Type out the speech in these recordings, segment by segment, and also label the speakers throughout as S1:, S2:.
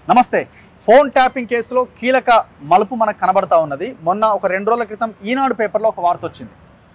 S1: నమస్తే phone tapping కేసులో కీలక మలుపు మనకు కనబడతా ఉన్నది మొన్న ఒక రెండు రోజుల క్రితం ఈనాడు పేపర్లో ఒక వార్త వచ్చింది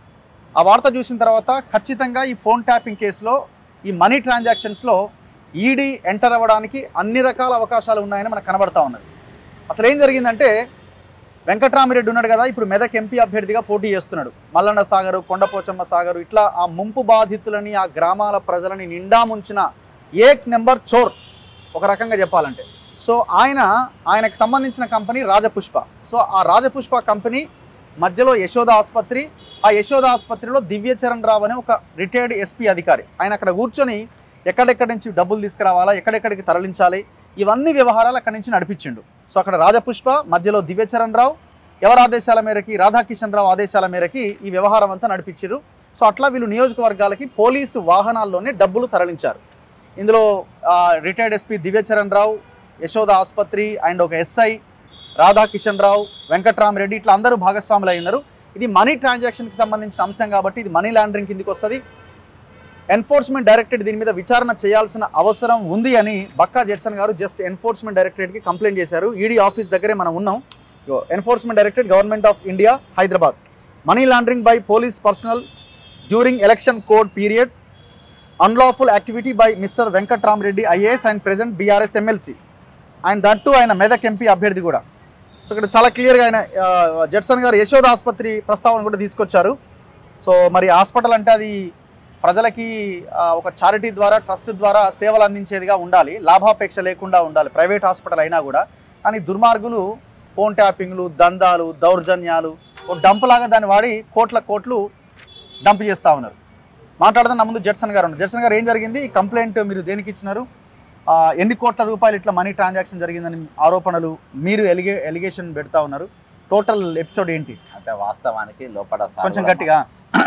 S1: ఆ వార్త చూసిన తర్వాత ఖచ్చితంగా ఈ ఫోన్ ట్యాపింగ్ కేసులో ఈ మనీ ట్రాన్సాక్షన్స్లో ఈడీ ఎంటర్ అవ్వడానికి అన్ని రకాల అవకాశాలు ఉన్నాయని మనకు కనబడతా ఉన్నది అసలు ఏం జరిగిందంటే వెంకట్రామిరెడ్డి ఉన్నాడు కదా ఇప్పుడు మెదక్ ఎంపీ అభ్యర్థిగా పోటీ చేస్తున్నాడు మల్లన్న సాగరు కొండపోచమ్మ సాగరు ఇట్లా ఆ ముంపు బాధితులని ఆ గ్రామాల ప్రజలని నిండా ముంచిన ఏక్ నెంబర్ చోర్ ఒక రకంగా చెప్పాలంటే సో ఆయన ఆయనకు సంబంధించిన కంపెనీ రాజపుష్ప సో ఆ రాజపుష్ప కంపెనీ మధ్యలో యశోద ఆసుపత్రి ఆ యశోద ఆసుపత్రిలో దివ్యచరణ్ రావు అనే ఒక రిటైర్డ్ ఎస్పీ అధికారి ఆయన అక్కడ కూర్చొని ఎక్కడెక్కడి నుంచి డబ్బులు తీసుకురావాలా ఎక్కడెక్కడికి తరలించాలి ఇవన్నీ వ్యవహారాలు అక్కడి నుంచి నడిపించిండు సో అక్కడ రాజపుష్ప మధ్యలో దివ్యచరణ్ రావు ఎవరి ఆదేశాల మేరకి రాధాకిషన్ రావు ఆదేశాల మేరకి ఈ వ్యవహారం అంతా నడిపించారు సో అట్లా వీళ్ళు నియోజకవర్గాలకి పోలీసు వాహనాల్లోనే డబ్బులు తరలించారు ఇందులో రిటైర్డ్ ఎస్పీ దివ్యచరణ్ రావు యశోద ఆసుపత్రి అండ్ ఒక ఎస్ఐ రాధాకిషన్ రావు వెంకట్రామరెడ్డి ఇట్లా అందరూ భాగస్వాములు అయినారు ఇది మనీ ట్రాన్సాక్షన్కి సంబంధించిన అంశం కాబట్టి ఇది మనీ లాండరింగ్ కిందికి వస్తుంది ఎన్ఫోర్స్మెంట్ డైరెక్టరేట్ దీని మీద విచారణ చేయాల్సిన అవసరం ఉంది అని బక్కా జెడ్సన్ గారు జస్ట్ ఎన్ఫోర్స్మెంట్ డైరెక్టరేట్కి కంప్లైంట్ చేశారు ఈడీ ఆఫీస్ దగ్గరే మనం ఉన్నాం enforcement directorate government of India Hyderabad money laundering by police personnel during election code period unlawful activity by mister Venkatrama Reddy IAS and present BRS MLC and that ఆయన మెదక్ ఎంపీ అభ్యర్థి కూడా so ఇక్కడ చాలా క్లియర్గా ఆయన ఆ, జడ్సన్ గారు యశోద ఆసుపత్రి ప్రస్తావన కూడా తీసుకొచ్చారు సో మరి హాస్పిటల్ అంటే అది ప్రజలకి ఆ, ఒక చారిటీ ద్వారా ట్రస్ట్ ద్వారా సేవలు అందించేదిగా ఉండాలి లాభాపేక్ష లేకుండా ఉండాలి ప్రైవేట్ హాస్పిటల్ అయినా కూడా కానీ దుర్మార్గులు ఫోన్ ట్యాపింగ్లు దందాలు దౌర్జన్యాలు ఒక డంప్ లాగా దాన్ని వాడి కోట్ల కోట్లు డంప్ చేస్తూ ఉన్నారు మాట్లాడదాం నా ముందు జడ్సన్ గారు ఉన్నారు జడ్సన్ గారు ఏం జరిగింది ఈ కంప్లైంట్ మీరు దేనికి ఇచ్చినారు ఆ, ఎన్ని కోట్ల రూపాయలు ఇట్లా మనీ ట్రాన్సాక్షన్ జరిగిందని ఆరోపణలు మీరు ఎలిగే ఎలిగేషన్ పెడతా ఉన్నారు టోటల్ ఎపిసోడ్ ఏంటి
S2: అంటే వాస్తవానికి లోపల సార్
S1: కొంచెం
S2: కూడా
S1: గట్టిగా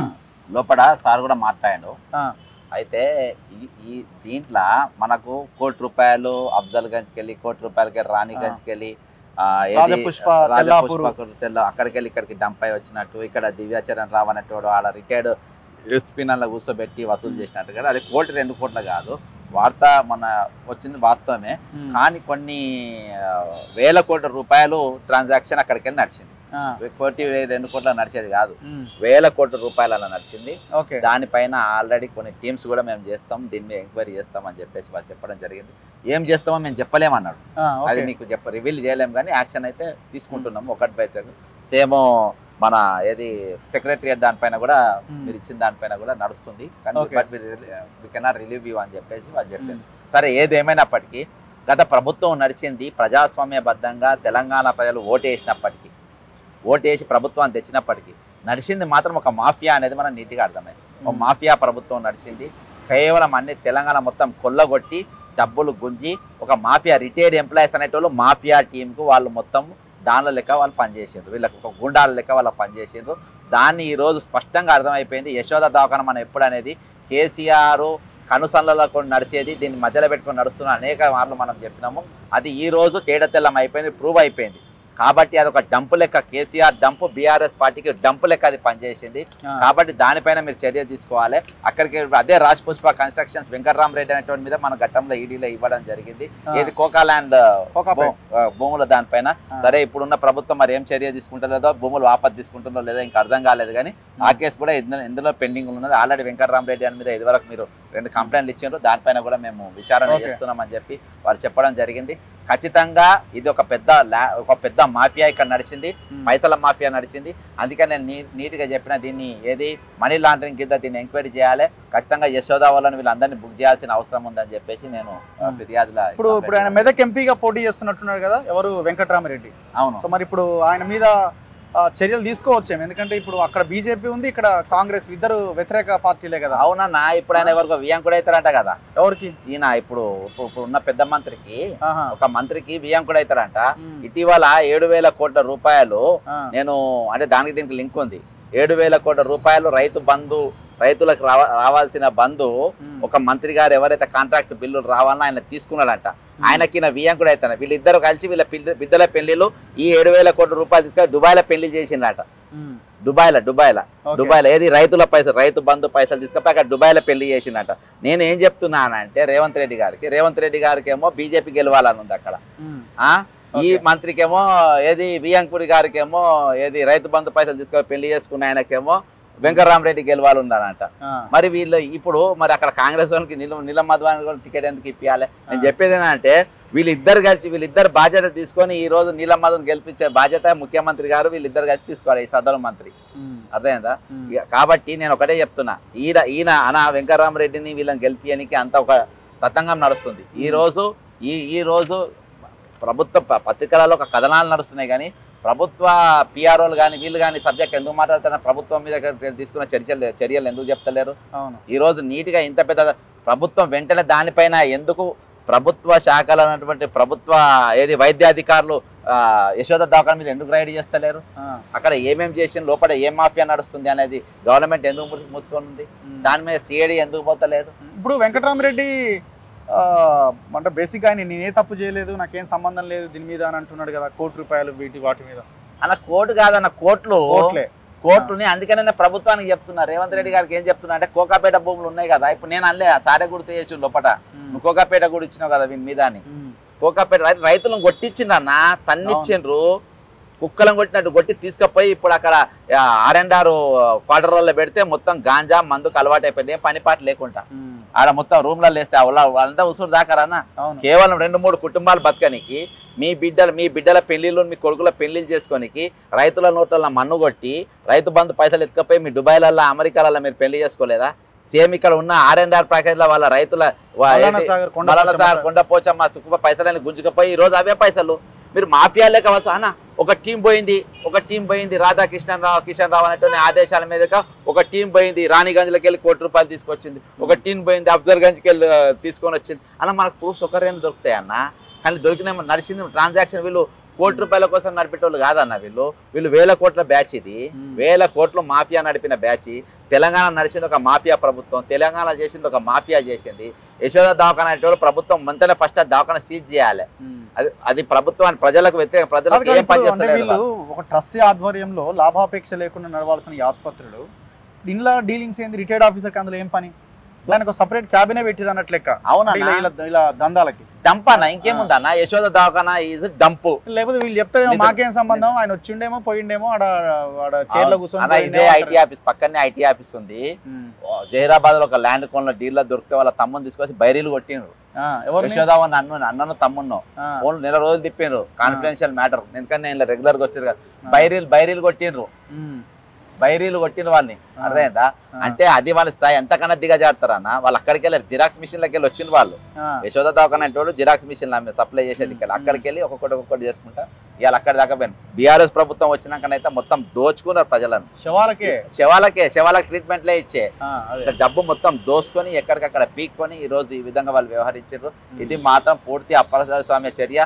S2: లోపల సార్ కూడా మాట్లాడాడు
S1: ఆ.
S2: అయితే ఈ ఈ దీంట్లో మనకు కోటి రూపాయలు అఫ్జల్ గంజ్కి వెళ్ళి కోటి రూపాయలకి రాణిగంజ్కి వెళ్ళి ఆ, ఏది?
S1: రాజపుష్ప,
S2: రాజపుష్ప
S1: తెల్లాపూరు.
S2: తెల్ల అక్కడికి వెళ్ళి ఇక్కడికి డంప్ అయి వచ్చినట్టు ఇక్కడ దివ్యాచరణ్ రావు అనేటోడు ఆడ రిటైర్డ్ స్పిన్నర్లో కూర్చోబెట్టి వసూలు చేసినట్టు కదా అది కోటి రెండు కోట్ల కాదు వార్త మన వచ్చింది వాస్తవమే
S1: ఉమ్,
S2: కానీ కొన్ని ఆ, వేల కోట్ల రూపాయలు ట్రాన్సాక్షన్ అక్కడికి వెళ్ళి నడిచింది
S1: ఆ,
S2: కోటి రెండు కోట్ల నడిచేది కాదు
S1: ఉమ్,
S2: వేల కోట్ల రూపాయలు అలా నడిచింది
S1: ఓకే
S2: దానిపైన ఆల్రెడీ కొన్ని టీమ్స్ కూడా మేము చేస్తాం దీని మీద ఎంక్వైరీ చేస్తామని చెప్పేసి వాళ్ళు చెప్పడం జరిగింది ఏం చేస్తామో మేము చెప్పలేమన్నాడు
S1: ఆ,
S2: అది
S1: ఓకే
S2: మీకు చెప్ప రివీల్ చేయలేము కానీ యాక్షన్ అయితే తీసుకుంటున్నాము ఒకటి బై సేమ్ మన ఏది సెక్రటరియట్ దానిపైన కూడా
S1: ఉమ్,
S2: మీరు ఇచ్చిన దానిపైన కూడా నడుస్తుంది కానీ
S1: Okay.
S2: But we cannot relieve you అని చెప్పేసి వాళ్ళు చెప్పారు సరే ఏదేమైనప్పటికీ గత ప్రభుత్వం నడిచింది ప్రజాస్వామ్యబద్ధంగా తెలంగాణ ప్రజలు ఓటేసినప్పటికీ ఓటేసి ప్రభుత్వాన్ని తెచ్చినప్పటికీ నడిచింది మాత్రం ఒక మాఫియా అనేది మనం నీట్గా అర్థమైంది ఒక
S1: ఉమ్,
S2: మాఫియా ప్రభుత్వం నడిచింది కేవలం అన్ని తెలంగాణ మొత్తం కొల్లగొట్టి డబ్బులు గుంజి ఒక మాఫియా రిటైర్డ్ ఎంప్లాయీస్ అనేటోళ్ళు మాఫియా టీంకు వాళ్ళు మొత్తం దానిల లెక్క వాళ్ళు పనిచేసారు వీళ్ళకి ఒక గుండాల లెక్క వాళ్ళు పనిచేసారు దాన్ని ఈరోజు స్పష్టంగా అర్థమైపోయింది యశోద దవాఖాన మనం ఎప్పుడు అనేది కేసీఆర్ కనుసన్లలో కూడా నడిచేది దీన్ని మధ్యలో పెట్టుకొని నడుస్తున్న అనేక మార్లు మనం చెప్పినాము అది ఈ రోజు తేడతెల్లం అయిపోయింది ప్రూవ్ అయిపోయింది కాబట్టి అది ఒక డంపు లెక్క కేసీఆర్ డంపు బీఆర్ఎస్ పార్టీకి డంపు లెక్క అది పనిచేసింది
S1: ఆ,
S2: కాబట్టి దానిపైన మీరు చర్య తీసుకోవాలి అక్కడికి అదే రాజ్ పుష్ప కన్స్ట్రక్షన్స్ వెంకట్రామరెడ్డి అనేటువంటి మీద మన గతంలో ఈడీలో ఇవ్వడం జరిగింది
S1: ఆ,
S2: ఏది కోకా ల్యాండ్
S1: కోకాపేట్.
S2: భూముల దానిపైన
S1: ఆ,
S2: సరే ఇప్పుడున్న ప్రభుత్వం మరి ఏం చర్య తీసుకుంటలేదో భూములు వాపస్ తీసుకుంటుందో లేదో ఇంకా అర్థం కాలేదు కానీ ఆ కేసు కూడా ఇందులో ఇందులో పెండింగ్ ఉన్నది ఆల్రెడీ వెంకట్రామరెడ్డి అని మీద ఇదివరకు మీరు రెండు కంప్లైంట్లు ఇచ్చారు దానిపైన కూడా మేము విచారణ
S1: Okay.
S2: చేస్తున్నామని చెప్పి వారు చెప్పడం జరిగింది ఖచ్చితంగా ఇది ఒక పెద్ద లా- ఒక పెద్ద మాఫియా ఇక్కడ నడిచింది
S1: ఉమ్,
S2: పైసల మాఫియా నడిచింది అందుకని నేను నీ నీట్గా చెప్పిన దీన్ని ఏది మనీ లాండరింగ్ కింద దీన్ని ఎంక్వైరీ చేయాలి ఖచ్చితంగా యశోద వాళ్ళని వీళ్ళందరినీ బుక్ చేయాల్సిన అవసరం ఉందని చెప్పేసి నేను ఆ,
S1: Hmm.
S2: ఫిర్యాదుల
S1: ఇప్పుడు ఇప్పుడు ఆయన మెదక్ ఎంపీగా పోటీ చేస్తున్నట్టున్నాడు కదా ఎవరు వెంకట్రామరెడ్డి
S2: అవును
S1: సో మరి ఇప్పుడు ఆయన మీద ఆ, చర్యలు తీసుకోవచ్చేమో ఎందుకంటే ఇప్పుడు అక్కడ బీజేపీ ఉంది ఇక్కడ కాంగ్రెస్ ఇద్దరు వ్యతిరేక పార్టీలే కదా
S2: అవునన్నా ఇప్పుడు ఆయన ఎవరికో వియ్యం కూడా అవుతారంట కదా
S1: ఎవరికి
S2: ఈయన ఇప్పుడు ఇప్పుడు ఇప్పుడు ఉన్న పెద్ద మంత్రికి
S1: ఆహా.
S2: ఒక మంత్రికి వియ్యం కూడా అవుతారంట
S1: ఉమ్,
S2: ఇటీవల ఏడు వేల కోట్ల రూపాయలు
S1: ఆ,
S2: నేను అంటే దానికి దీనికి లింక్ ఉంది ఏడు వేల కోట్ల రూపాయలు రైతు బంధు రైతులకు రావ రావాల్సిన బంధు
S1: ఉమ్,
S2: ఒక మంత్రి గారు ఎవరైతే కాంట్రాక్ట్ బిల్లులు రావాలన్నా ఆయన తీసుకున్నాడంట ఆయనకి నా వియ్యం కూడా అవుతాను వీళ్ళిద్దరు కలిసి వీళ్ళ పిల్ల బిడ్డల పెళ్లిళ్ళు ఈ ఏడు వేల కోట్ల రూపాయలు తీసుకొని దుబాయ్లో పెళ్లి చేసిండట
S1: ఉమ్,
S2: దుబాయ్లో దుబాయ్లో
S1: ఓకే.
S2: దుబాయ్లో ఏది రైతుల పైసలు రైతు బంధు పైసలు తీసుకపోయి అక్కడ దుబాయ్లో పెళ్లి చేసిందట నేను ఏం చెప్తున్నానంటే రేవంత్ రెడ్డి గారికి రేవంత్ రెడ్డి గారికి ఏమో బీజేపీ గెలవాలని ఉంది అక్కడ
S1: ఉమ్.
S2: ఆ ఈ
S1: ఓకే.
S2: మంత్రికేమో ఏది వియంకుడి గారికేమో ఏది రైతు బంధు పైసలు తీసుకొని పెళ్లి చేసుకున్న ఆయనకేమో వెంకటరామరెడ్డి గెలవాలి ఉందనంట
S1: ఆ.
S2: మరి వీళ్ళు ఇప్పుడు మరి అక్కడ కాంగ్రెస్ వాళ్ళకి నిల నిల మధ్వానికి కూడా టికెట్ ఎందుకు ఇప్పించాలి నేను
S1: ఆ.
S2: చెప్పేది ఏంటంటే వీళ్ళిద్దరు కలిసి వీళ్ళిద్దరు బాధ్యత తీసుకొని ఈ రోజు నీలం మధుని గెలిపించే బాధ్యత ముఖ్యమంత్రి గారు వీళ్ళిద్దరు కలిసి తీసుకోవాలి ఈ సదరు మంత్రి
S1: ఉమ్.
S2: అర్థమైందా
S1: ఉమ్.
S2: ఇక కాబట్టి నేను ఒకటే చెప్తున్నా ఈయన ఈయన అన వెంకటరామరెడ్డిని వీళ్ళని గెలిపియనికి అంత ఒక తతంగం నడుస్తుంది ఈ రోజు ఈ ఈ రోజు ప్రభుత్వ ప- పత్రికలలో ఒక కథనాలు నడుస్తున్నాయి కానీ ప్రభుత్వ పిఆర్ఓలు కానీ వీళ్ళు కానీ సబ్జెక్ట్ ఎందుకు మాట్లాడుతున్నారు ప్రభుత్వం మీద తీసుకున్న చర్యలు చర్యలు ఎందుకు చెప్తలేరు
S1: అవును
S2: ఈ రోజు నీట్గా ఇంత పెద్ద ప్రభుత్వం వెంటనే దానిపైన ఎందుకు ప్రభుత్వ శాఖలు అన్నటువంటి ప్రభుత్వ ఏది వైద్యాధికారులు ఆ, యశోద దవాఖాన మీద ఎందుకు రైడ్ చేస్తలేరు
S1: ఆ.
S2: అక్కడ ఏమేం చేసిన లోపల ఏం మాఫియా నడుస్తుంది అనేది గవర్నమెంట్ ఎందుకు మూసు- మూసుకొని ఉంది
S1: ఉమ్.
S2: దాని మీద సిఐడి ఎందుకు పోతలేదు
S1: ఇప్పుడు వెంకటరామరెడ్డి ఆ, అంటే బేసిక్గా ఆయన నేనే తప్పు చేయలేదు నాకేం సంబంధం లేదు దీని మీద అని అంటున్నాడు కదా కోటి రూపాయలు వీటి వాటి మీద
S2: అన్న కోర్టు కాదన్న కోర్టులు
S1: కోట్లే
S2: కోర్టుని అందుకనే నేను ప్రభుత్వానికి చెప్తున్నా రేవంత్ రెడ్డి గారికి ఏం చెప్తున్నా అంటే కోకాపేట భూములు ఉన్నాయి కదా ఇప్పుడు నేను అనలే సారే గుర్తు చేసి లోపట నువ్వు కోకాపేట కూడా ఇచ్చినావు కదా వీని మీద అని
S1: ఉమ్.
S2: కోకాపేట రై- రైతులను కొట్టించిండ్రన్న తన్నిచ్చిండ్రు కుక్కలను కొట్టినట్టు కొట్టి తీసుకుపోయి ఇప్పుడు అక్కడ ఆర్ అండ్ ఆర్ క్వార్టర్లలో పెడితే మొత్తం గాంజా మందుకు అలవాటు అయిపోయింది ఏం పని పాట లేకుండా
S1: ఉమ్.
S2: ఆడ మొత్తం రూమ్లలో వేస్తే వాళ్ళ వాళ్ళంతా ఉసురు దాకారన్న
S1: అవును
S2: కేవలం రెండు మూడు కుటుంబాలు బతకనికి మీ బిడ్డలు మీ బిడ్డల పెళ్లిళ్ళు మీ కొడుకుల పెళ్లిళ్ళు చేసుకోనికి రైతుల నోట్ల మన్ను కొట్టి రైతు బంధు పైసలు ఎత్తుకపోయి మీ దుబాయ్లల్లో అమెరికాలలో మీరు పెళ్లి చేసుకోలేదా సేమ్ ఇక్కడ ఉన్న ఆర్ అండ్ ఆర్ ప్యాకేజ్లో వాళ్ళ రైతుల వా-
S1: మౌలానా
S2: ఏంటి?
S1: సాగర్ కొండ
S2: మలాల
S1: పోచమ్మ
S2: సార్ కొండపోచమ్మ తుక్కుప పైసలని గుంజుకపోయి ఈ రోజు అవే పైసలు మీరు మాఫియా లేక వస్తానా ఒక టీం పోయింది ఒక టీం పోయింది రాధాకృష్ణ రావు కిషన్ రావు అనేటువంటి ఆదేశాల మీదగా ఒక టీం పోయింది రాణిగంజ్కి వెళ్ళి కోటి రూపాయలు తీసుకొచ్చింది ఒక టీం పోయింది అఫ్జర్గంజ్కి వెళ్ళి ఆ, తీసుకొని వచ్చింది అలా మనకు ప్రూఫ్స్ ఒకరేమి దొరుకుతాయి అన్న కానీ దొరికిన నడిచింది ట్రాన్సాక్షన్ వీళ్ళు కోటి రూపాయల కోసం నడిపేటోళ్ళు కాదన్న వీళ్ళు వీళ్ళు వేల కోట్ల బ్యాచ్ ఇది
S1: Hmm.
S2: వేల కోట్లు మాఫియా నడిపిన బ్యాచ్ తెలంగాణ నడిచింది ఒక మాఫియా ప్రభుత్వం తెలంగాణ చేసింది ఒక మాఫియా చేసింది యశోద దవాఖాన అనేటోళ్ళు ప్రభుత్వం మంతనే ఫస్ట్ ఆ దవాఖాన సీజ్ చేయాలి
S1: ఉమ్.
S2: అది అది ప్రభుత్వాన్ని ప్రజలకు వ్యతిరేక
S1: కాదు
S2: ప్రజలకు
S1: కానీ
S2: ఏం పని
S1: ఇప్పుడు అంటే
S2: చేస్తలేదు
S1: వీళ్ళు ఒక ట్రస్ట్ ఆధ్వర్యంలో లాభాపేక్ష లేకుండా నడవాల్సిన ఈ ఆసుపత్రులు ఇంట్లో డీలింగ్స్ ఏంది రిటైర్డ్ ఆఫీసర్కి అందులో ఏం పని దానికి ఒక సపరేట్ క్యాబినే పెట్టిరు అన్నట్లు లెక్క
S2: అవునా
S1: అంటే ఇలా ఇలా- ఇలా దందాలకి
S2: డంప్ అన్న ఇంకేముందన్న యశోద దవాఖాన ఈజ్ డంపు
S1: లేకపోతే వీళ్ళు చెప్తారేమో
S2: నిజం.
S1: మాకేం సంబంధం ఆయన వచ్చిండేమో పోయిండేమో ఆడ ఆడ చైర్లో కూర్చొని
S2: అన్న ఇదే
S1: పోయిండేమో
S2: ఐటీ ఆఫీస్ పక్కనే ఐటీ ఆఫీస్ ఉంది
S1: ఉమ్.
S2: జహీరాబాద్ లో ఒక ల్యాండ్ కొన్న డీల్ దొరికితే వాళ్ళ తమ్ముని తీసుకొచ్చి బైరీలు కొట్టిండ్రు
S1: ఆ, ఎవరిని?
S2: యశోద వాళ్ళ అన్న అన్నను తమ్మున్నో
S1: ఆ,
S2: ఫోన్ నెల రోజులు తిప్పిండ్రు కాన్ఫిడెన్షియల్ మ్యాటర్ ఎందుకంటే నేను రెగ్యులర్ గా వచ్చారు కదా బైరీలు బైరీలు కొట్టిండ్రు
S1: ఉమ్.
S2: బైరీలు కొట్టిన వాళ్ళని
S1: ఆ.
S2: అర్థమైందా
S1: ఆ.
S2: అంటే అది వాళ్ళ స్థాయి ఎంతకన్నా దిగజారుతారన్న వాళ్ళు అక్కడికి వెళ్ళారు జిరాక్స్ మిషన్లకి వెళ్ళి వచ్చిన వాళ్ళు
S1: ఆ,
S2: యశోద దవాఖాన అంటే జిరాక్స్ మిషన్ సప్లై చేసేది ఇక్కడ అక్కడికి వెళ్ళి ఒక్కొక్కటి ఒక్కొక్కటి చేసుకుంటా ఇవాళ అక్కడి దాకా పోయాను బీఆర్ఎస్ ప్రభుత్వం వచ్చినాకనైతే మొత్తం దోచుకున్నారు ప్రజలను
S1: శవాలకే
S2: శవాలకే శవాలకు ట్రీట్మెంట్లే ఇచ్చే
S1: ఆ, అదే
S2: ఇక్కడ డబ్బు మొత్తం దోసుకొని ఎక్కడికక్కడ పీక్కొని ఈ రోజు ఈ విధంగా వాళ్ళు వ్యవహరించారు ఇది మాత్రం పూర్తి అప్రజాస్వామ్య చర్య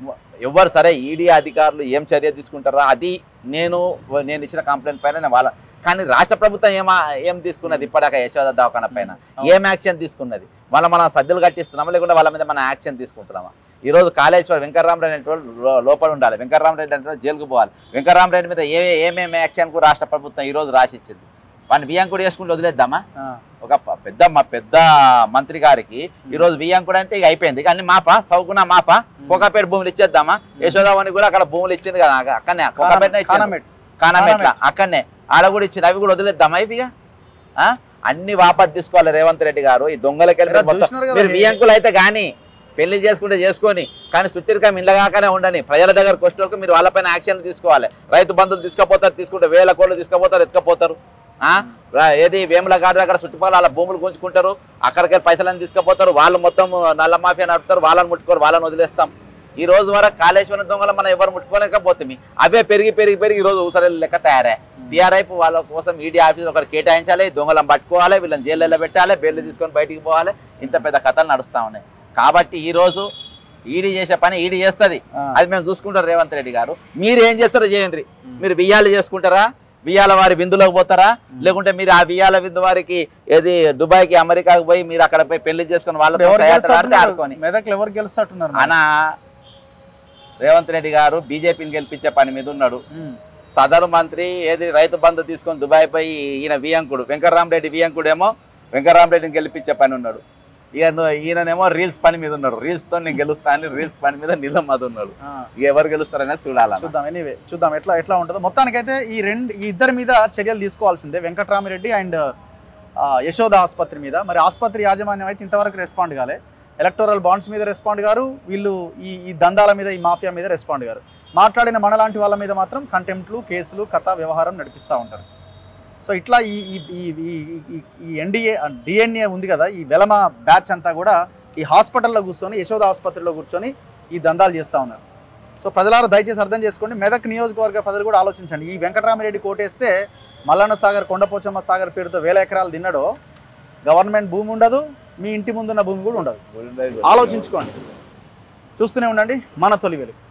S2: ఎవరు సరే ఈడీ అధికారులు ఏం చర్య తీసుకుంటారో అది నేను నేను ఇచ్చిన కంప్లైంట్ పైన నేను వాళ్ళ కానీ రాష్ట్ర ప్రభుత్వం ఏమా ఏం తీసుకున్నది ఇప్పటిదాకా యశోద దవాఖాన పైన ఏం యాక్షన్ తీసుకున్నది వాళ్ళ మనం సద్దులు కట్టిస్తున్నామా లేకుంటే వాళ్ళ మీద మనం యాక్షన్ తీసుకుంటున్నామా ఈ రోజు కాళేశ్వరం వెంకటరామరెడ్డి అంటే వాళ్ళు లో- లోపల ఉండాలి వెంకటరామరెడ్డి అంటే వాళ్ళు జైలుకు పోవాలి వెంకటరామరెడ్డి మీద ఏ ఏమేమి యాక్షన్కు రాష్ట్ర ప్రభుత్వం ఈ రోజు రాసిచ్చింది వాడిని బియ్యం చేసుకుంటూ వదిలేద్దామా
S1: ఆ,
S2: ఒక ప- పెద్ద మా పెద్ద మంత్రి గారికి ఈ రోజు బియ్యం కూడా అంటే ఇక అయిపోయింది కానీ మాప సౌకున్న మాప కోకాపేట భూములు ఇచ్చేద్దామా యశోదావని కూడా అక్కడ భూములు ఇచ్చింది కదా నాకు అక్కడనే కోకాపేట
S1: కానమెట్.
S2: కానమెట్ల అక్కడనే ఆడ కూడా ఇచ్చింది అవి కూడా వదిలేద్దామా ఇవి ఇక? ఆ? అన్ని వాపస్ తీసుకోవాలి రేవంత్ రెడ్డి గారు ఈ దొంగలకి
S1: ఇలా చూసినారు కదా
S2: మీరు బియ్యంకులు అయితే కానీ పెళ్లి చేసుకుంటే చేసుకొని కానీ సుట్టిరికం ఇండ్లగాకనే ఉండని ప్రజల దగ్గరకు వచ్చేటప్పుడు మీరు వాళ్ళపైన యాక్షన్ తీసుకోవాలి రైతు బంధువులు తీసుకుపోతారు తీసుకుంటే వేల కోళ్ళు తీసుకుపోతారు ఎత్తుకపోతారు ఆ? రా- ఏది వేముల గాడి దగ్గర చుట్టుపక్కల వాళ్ళ భూములు గుంజుకుంటారు అక్కడికి వెళ్ళి పైసలను తీసుకుపోతారు వాళ్ళు మొత్తం నల్ల మాఫియా నడుపుతారు వాళ్ళని ముట్టుకోరు వాళ్ళని వదిలేస్తాం ఈ రోజు వరకు కాళేశ్వరం దొంగలు మనం ఎవరు ముట్టుకోలేకపోతుంది అవే పెరిగి పెరిగి పెరిగి ఈ రోజు ఊసరెళ్ళ లెక్క తయారై టీఆర్ఐపు వాళ్ళ కోసం ఈడీ ఆఫీస్ ఒకరు కేటాయించాలి దొంగలను పట్టుకోవాలి వీళ్ళని జైల్లో పెట్టాలి బెయిల్ తీసుకొని బయటికి పోవాలి ఇంత పెద్ద కథలు నడుస్తా ఉన్నాయి కాబట్టి ఈ రోజు ఈడీ చేసే పని ఈడీ చేస్తుంది
S1: ఆ,
S2: అది మేము చూసుకుంటారు రేవంత్ రెడ్డి గారు మీరు ఏం చేస్తారో చేయండి
S1: ఉమ్.
S2: మీరు బియ్యాలు చేసుకుంటారా బియ్యాల వారి విందులోకి పోతారా లేకుంటే మీరు ఆ బియ్యాల విందు వారికి ఏది దుబాయ్కి అమెరికాకి పోయి మీరు అక్కడ పోయి పెళ్లి చేసుకుని
S1: ఇప్పుడు
S2: వాళ్ళతో
S1: ఎవరు
S2: సహాయత ఆడితే
S1: గెలుస్తున్నారు?
S2: ఆడుకొని
S1: మెదక్లు ఎవరు గెలుస్తున్నారు
S2: అనా రేవంత్ రెడ్డి గారు బీజేపీని గెలిపించే పని మీద ఉన్నాడు సదరు మంత్రి ఏది రైతు బంధు తీసుకొని దుబాయ్ పోయి ఈయన వియంకుడు వెంకటరామరెడ్డి వియంకుడు ఏమో వెంకటరామరెడ్డిని గెలిపించే పని ఉన్నాడు ఈయన ఈయననేమో రీల్స్ పని మీద ఉన్నాడు రీల్స్ తో నేను గెలుస్తా అని రీల్స్ పని మీద నిలమ్మది ఉన్నాడు
S1: ఆ,
S2: ఇక ఎవరు గెలుస్తారనేది చూడాలన్న
S1: చూద్దాం ఎనీవే చూద్దాం ఎట్లా ఎట్లా ఉంటుందో మొత్తానికైతే ఈ రెండు ఈ ఇద్దరి మీద చర్యలు తీసుకోవాల్సిందే వెంకటరామిరెడ్డి అండ్ యశోద ఆసుపత్రి మీద మరి ఆసుపత్రి యాజమాన్యం అయితే ఇంతవరకు రెస్పాండ్ కాలే ఎలక్టోరల్ బాండ్స్ మీద రెస్పాండ్ గారు వీళ్ళు ఈ ఈ దందాల మీద ఈ మాఫియా మీద రెస్పాండ్ గారు మాట్లాడిన మనలాంటి వాళ్ళ మీద మాత్రం కంటెంప్ట్లు కేసులు కథ వ్యవహారం నడిపిస్తూ ఉంటారు సో ఇట్లా ఈ ఈ ఈ- ఈ- ఈ- ఈ ఎన్డీఏ డిఎన్ఏ ఉంది కదా ఈ వెలమ బ్యాచ్ అంతా కూడా ఈ హాస్పిటల్లో కూర్చొని యశోద ఆసుపత్రిలో కూర్చొని ఈ దందాలు చేస్తూ ఉన్నారు సో ప్రజలారా దయచేసి అర్థం చేసుకోండి మెదక్ నియోజకవర్గ ప్రజలు కూడా ఆలోచించండి ఈ వెంకటరామిరెడ్డి కోటేస్తే మల్లన్న సాగర్ కొండపోచమ్మ సాగర్ పేరుతో వేల ఎకరాలు తిన్నాడో గవర్నమెంట్ భూమి ఉండదు మీ ఇంటి ముందున్న భూమి కూడా ఉండదు ఆలోచించుకోండి చూస్తూనే ఉండండి మన తొలి వెలుగు